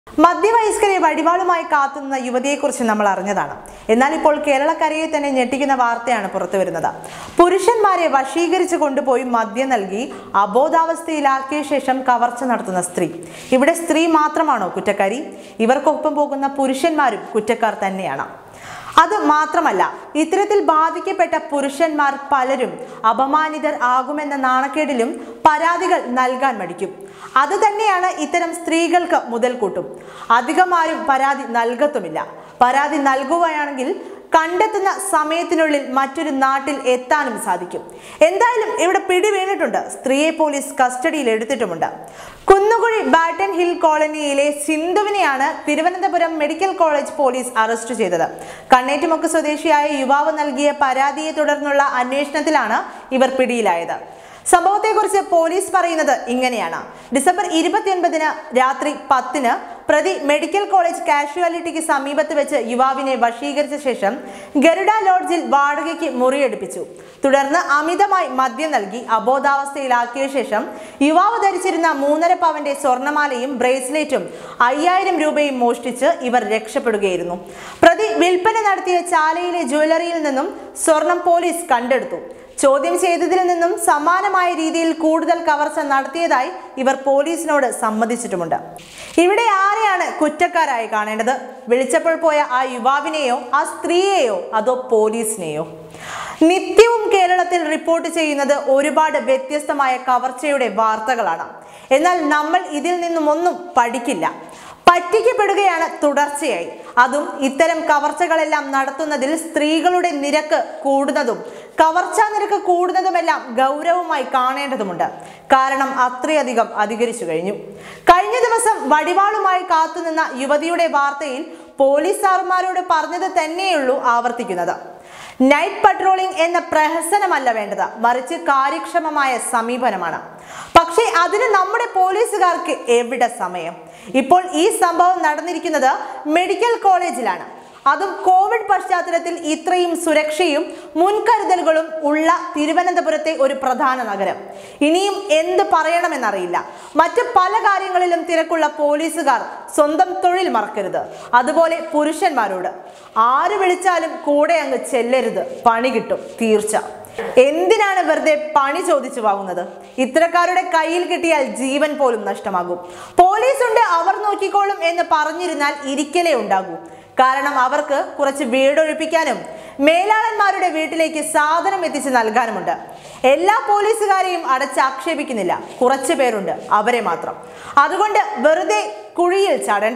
മധ്യവയസ്കരെ വടിവാളുമായി കാത്തുനിന്ന യുവതിയെക്കുറിച്ച് നമ്മൾ അറിഞ്ഞതാണ് എന്നാൽ ഇപ്പോൾ കേരളക്കരയെ തന്നെ ഞെട്ടിക്കുന്ന വാർത്തയാണ് പുറത്തുവരുന്നത് പുരുഷന്മാരെ വശീകരിച്ച് കൊണ്ടുപോയി മദ്യം നൽകി അബോധാവസ്ഥയിലാക്കിയ ശേഷം കവർച്ച നടത്തുന്ന സ്ത്രീ ഇവിടെ സ്ത്രീ മാത്രമാണോ കുറ്റക്കാരി ഇവർക്കൊപ്പം പോകുന്ന പുരുഷന്മാരും കുറ്റക്കാർ തന്നെയാണ് അത് മാത്രമല്ല ഇത്തരത്തിൽ ബാധിക്കപ്പെട്ട പുരുഷന്മാർ പലരും അപമാനിതർ ആകുമെന്ന നാണക്കേടിലും പരാതികൾ നൽകാൻ മടിക്കും അത് തന്നെയാണ് ഇത്തരം സ്ത്രീകൾക്ക് മുതൽക്കൂട്ടും അധികമാരും പരാതി നൽകത്തുമില്ല പരാതി നൽകുകയാണെങ്കിൽ കണ്ടെത്തുന്ന സമയത്തിനുള്ളിൽ മറ്റൊരു നാട്ടിൽ എത്താനും സാധിക്കും എന്തായാലും ഇവിടെ പിടി വീണിട്ടുണ്ട് സ്ത്രീയെ പോലീസ് കസ്റ്റഡിയിൽ എടുത്തിട്ടുമുണ്ട് കുന്നുകുഴി ബാറ്റൻ ഹിൽ കോളനിയിലെ സിന്ധുവിനെയാണ് Thiruvananthapuram medical college police arrest ചെയ്തത് കണ്ണേറ്റുമുക്ക് സ്വദേശിയായ യുവാവ് നൽകിയ പരാതിയെ തുടർന്നുള്ള അന്വേഷണത്തിലാണ് ഇവർ പിടിയിലായത് സംഭവത്തെക്കുറിച്ച് പോലീസ് പറയുന്നത് ഇങ്ങനെയാണ് ഡിസംബർ ഇരുപത്തിയൊൻപതിന് രാത്രി പത്തിന് പ്രതി മെഡിക്കൽ കോളേജ് കാഷ്വാലിറ്റിക്ക് സമീപത്ത് വെച്ച് യുവാവിനെ വശീകരിച്ച ശേഷം ഗരുഡ ലോഡ്ജിൽ വാടകയ്ക്ക് മുറിയെടുപ്പിച്ചു തുടർന്ന് അമിതമായി മദ്യം നൽകി അബോധാവസ്ഥയിലാക്കിയ ശേഷം യുവാവ് ധരിച്ചിരുന്ന മൂന്നര പവന്റെ സ്വർണമാലയും ബ്രേസ്ലെറ്റും അയ്യായിരം രൂപയും മോഷ്ടിച്ച് ഇവർ രക്ഷപ്പെടുകയായിരുന്നു പ്രതി വിൽപ്പന നടത്തിയ ചാലയിലെ ജ്വല്ലറിയിൽ നിന്നും സ്വർണം പോലീസ് കണ്ടെടുത്തു ചോദ്യം ചെയ്തതിൽ നിന്നും സമാനമായ രീതിയിൽ കൂടുതൽ കവർച്ച നടത്തിയതായി ഇവർ പോലീസിനോട് സമ്മതിച്ചിട്ടുമുണ്ട് ഇവിടെ ആരെയാണ് കുറ്റക്കാരായി കാണേണ്ടത് വിളിച്ചപ്പോൾ പോയ ആ യുവാവിനെയോ ആ സ്ത്രീയെയോ അതോ പോലീസിനെയോ നിത്യവും കേരളത്തിൽ റിപ്പോർട്ട് ചെയ്യുന്നത് ഒരുപാട് വ്യത്യസ്തമായ കവർച്ചയുടെ വാർത്തകളാണ് എന്നാൽ നമ്മൾ ഇതിൽ നിന്നും ഒന്നും പഠിക്കില്ല പറ്റിക്കപ്പെടുകയാണ് തുടർച്ചയായി അതും ഇത്തരം കവർച്ചകളെല്ലാം നടത്തുന്നതിൽ സ്ത്രീകളുടെ നിരക്ക് കൂടുന്നതും കവർച്ചാ നിരക്ക് കൂടുന്നതുമെല്ലാം ഗൗരവമായി കാണേണ്ടതുണ്ട് കാരണം അത്രയധികം അധികരിച്ചു കഴിഞ്ഞു കഴിഞ്ഞ ദിവസം വടിവാളുമായി കാത്തുനിന്ന യുവതിയുടെ വാർത്തയിൽ പോലീസ് സാറുമാരോട് പറഞ്ഞത് തന്നെയുള്ളൂ ആവർത്തിക്കുന്നത് നൈറ്റ് പട്രോളിംഗ് എന്ന പ്രഹസനമല്ല വേണ്ടത് മറിച്ച് കാര്യക്ഷമമായ സമീപനമാണ് പക്ഷേ അതിന് നമ്മുടെ പോലീസുകാർക്ക് എവിടെ സമയം ഇപ്പോൾ ഈ സംഭവം നടന്നിരിക്കുന്നത് മെഡിക്കൽ കോളേജിലാണ് അതും കോവിഡ് പശ്ചാത്തലത്തിൽ ഇത്രയും സുരക്ഷയും മുൻകരുതലുകളും ഉള്ള തിരുവനന്തപുരത്തെ ഒരു പ്രധാന നഗരം ഇനിയും എന്ത് പറയണമെന്നറിയില്ല മറ്റ് പല കാര്യങ്ങളിലും തിരക്കുള്ള പോലീസുകാർ സ്വന്തം തൊഴിൽ മറക്കരുത് അതുപോലെ പുരുഷന്മാരോട് ആര് വിളിച്ചാലും കൂടെ അങ്ങ് ചെല്ലരുത് പണി കിട്ടും തീർച്ച എന്തിനാണ് വെറുതെ പണി ചോദിച്ചു വാങ്ങുന്നത് ഇത്തരക്കാരുടെ കയ്യിൽ കിട്ടിയാൽ ജീവൻ പോലും നഷ്ടമാകും പോലീസ് ഉണ്ട് അവർ നോക്കിക്കോളും എന്ന് പറഞ്ഞിരുന്നാൽ ഇരിക്കലേ ഉണ്ടാകൂ കാരണം അവർക്ക് കുറച്ച് വീടൊഴിപ്പിക്കാനും മേലാളന്മാരുടെ വീട്ടിലേക്ക് സാധനം എത്തിച്ച് നൽകാനുമുണ്ട് എല്ലാ പോലീസുകാരെയും അടച്ചാക്ഷേപിക്കുന്നില്ല കുറച്ചു പേരുണ്ട് അവരെ മാത്രം അതുകൊണ്ട് വെറുതെ കുഴിയിൽ ചാടേണ്ട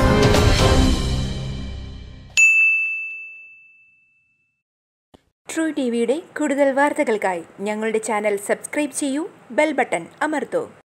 ട്രൂ ടി വിയുടെ കൂടുതൽ വാർത്തകൾക്കായി ഞങ്ങളുടെ ചാനൽ സബ്സ്ക്രൈബ് ചെയ്യൂ ബെൽ ബട്ടൺ അമർത്തൂ